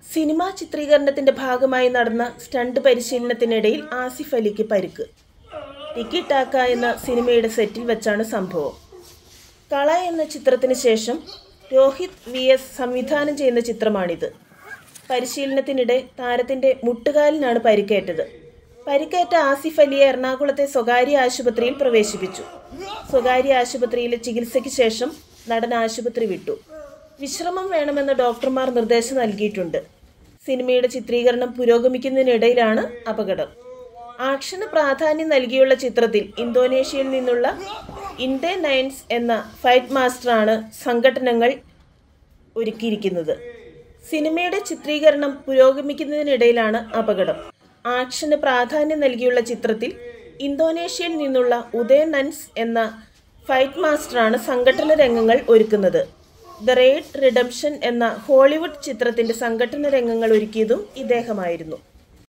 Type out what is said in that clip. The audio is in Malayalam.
സിനിമാ ചിത്രീകരണത്തിന്റെ ഭാഗമായി നടന്ന സ്റ്റണ്ട് പരിശീലനത്തിനിടയിൽ ആസിഫ് അലിക്ക് പരിക്ക് ടിക്കി ടാക്ക എന്ന സിനിമയുടെ സെറ്റിൽ വെച്ചാണ് സംഭവം കള എന്ന ചിത്രത്തിന് ശേഷം രോഹിത് വി എസ് സംവിധാനം ചെയ്യുന്ന ചിത്രമാണിത് പരിശീലനത്തിനിടെ താരത്തിന്റെ മുട്ടുകാലിനാണ് പരിക്കേറ്റത് പരിക്കേറ്റ ആസിഫ് അലിയെ എറണാകുളത്തെ സ്വകാര്യ ആശുപത്രിയിൽ പ്രവേശിപ്പിച്ചു സ്വകാര്യ ആശുപത്രിയിലെ ചികിത്സയ്ക്ക് ശേഷം നടൻ ആശുപത്രി വിട്ടു വിശ്രമം വേണമെന്ന് ഡോക്ടർമാർ നിർദ്ദേശം നൽകിയിട്ടുണ്ട് സിനിമയുടെ ചിത്രീകരണം പുരോഗമിക്കുന്നതിനിടയിലാണ് അപകടം ആക്ഷന് പ്രാധാന്യം നൽകിയുള്ള ചിത്രത്തിൽ ഇന്തോനേഷ്യയിൽ നിന്നുള്ള ഇൻഡേ നയൻസ് എന്ന ഫൈറ്റ് മാസ്റ്ററാണ് സംഘടനകൾ ഒരുക്കിയിരിക്കുന്നത് സിനിമയുടെ ചിത്രീകരണം പുരോഗമിക്കുന്നതിനിടയിലാണ് അപകടം ആക്ഷന് പ്രാധാന്യം നൽകിയുള്ള ചിത്രത്തിൽ ഇന്തോനേഷ്യയിൽ നിന്നുള്ള ഉദയ നൻസ് എന്ന ഫൈറ്റ് മാസ്റ്ററാണ് സംഘടന രംഗങ്ങൾ ഒരുക്കുന്നത് ദ റേഡ് റിഡംഷൻ എന്ന ഹോളിവുഡ് ചിത്രത്തിന്റെ സംഘടന രംഗങ്ങൾ ഒരുക്കിയതും ഇദ്ദേഹമായിരുന്നു